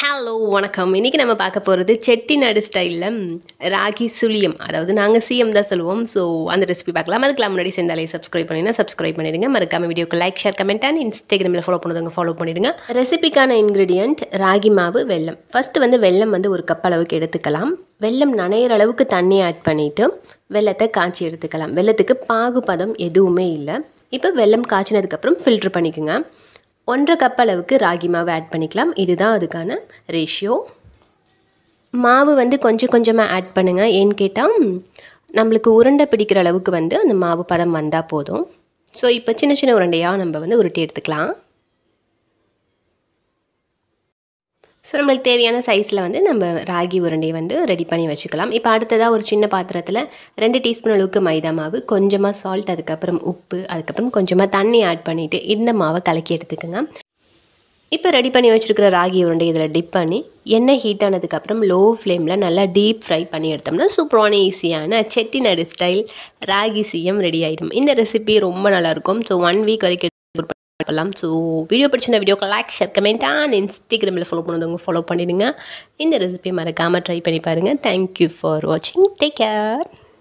hello வணக்கம் இன்றைக்கி நம்ம பார்க்க போகிறது செட்டிநாடு ஸ்டைலில் ராகி சுழியம் அதாவது நாங்கள் சிஎம் தான் சொல்லுவோம் ஸோ அந்த ரெசிபி பார்க்கலாம் அதுக்கெல்லாம் முன்னாடி சேர்ந்தாலே சப்ஸ்கிரைப் பண்ணினா சப்ஸ்கிரைப் பண்ணிடுங்க மறக்காம வீடியோக்கு லைக் ஷேர் கமெண்ட் அண்ட் இன்ஸ்டாகிராமில் ஃபாலோ பண்ணுறவங்க ஃபாலோ பண்ணிடுங்க ரெசிபிக்கான இன்க்ரீடியண்ட் ராகி மாவு வெல்லம் ஃபஸ்ட்டு வந்து வெல்லம் வந்து ஒரு கப் அளவுக்கு எடுத்துக்கலாம் வெல்லம் நனையிற அளவுக்கு தண்ணி ஆட் பண்ணிவிட்டு வெள்ளத்தை காய்ச்சி எடுத்துக்கலாம் வெள்ளத்துக்கு பாகுபதம் எதுவுமே இல்லை இப்போ வெல்லம் காய்ச்சினதுக்கப்புறம் ஃபில்ட்ரு பண்ணிக்கோங்க ஒன்றரை கப் அளவுக்கு ராகி மாவு ஆட் பண்ணிக்கலாம் இதுதான் அதுக்கான ரேஷியோ மாவு வந்து கொஞ்சம் கொஞ்சமாக ஆட் பண்ணுங்கள் ஏன்னு கேட்டால் நம்மளுக்கு உருண்டை பிடிக்கிற அளவுக்கு வந்து அந்த மாவு பதம் வந்தால் போதும் ஸோ இப்போ சின்ன சின்ன உருண்டையாக நம்ம வந்து உருட்டி எடுத்துக்கலாம் ஸோ நம்மளுக்கு தேவையான சைஸில் வந்து நம்ம ராகி உருண்டையை வந்து ரெடி பண்ணி வச்சுக்கலாம் இப்போ அடுத்ததாக ஒரு சின்ன பாத்திரத்தில் ரெண்டு டீஸ்பூன் அளவுக்கு மைதா மாவு கொஞ்சமாக சால்ட் அதுக்கப்புறம் உப்பு அதுக்கப்புறம் கொஞ்சமாக தண்ணி ஆட் பண்ணிவிட்டு இந்த மாவை கலக்கி எடுத்துக்கோங்க இப்போ ரெடி பண்ணி வச்சுருக்கிற ராகி உருண்டை இதில் டிப் பண்ணி எண்ணெய் ஹீட் ஆனதுக்கப்புறம் லோ ஃப்ளேமில் நல்லா டீப் ஃப்ரை பண்ணி எடுத்தோம்னா சூப்பரான ஈஸியான செட்டிநாடு ஸ்டைல் ராகி சிஎம் ரெடி ஆகிடும் இந்த ரெசிபி ரொம்ப நல்லாயிருக்கும் ஸோ ஒன் வீக் வரைக்கும் பண்ணலாம் ஸோ வீடியோ பிடிச்சிருந்த வீடியோக்கு லைக் ஷேர் கமெண்ட் அண்ட் இன்ஸ்டாகிராமில் ஃபாலோ பண்ணுறவங்க ஃபாலோ பண்ணிடுங்க இந்த ரெசிபியை மறக்காமல் ட்ரை பண்ணி பாருங்கள் தேங்க்யூ ஃபார் வாட்சிங் டேக் கேர்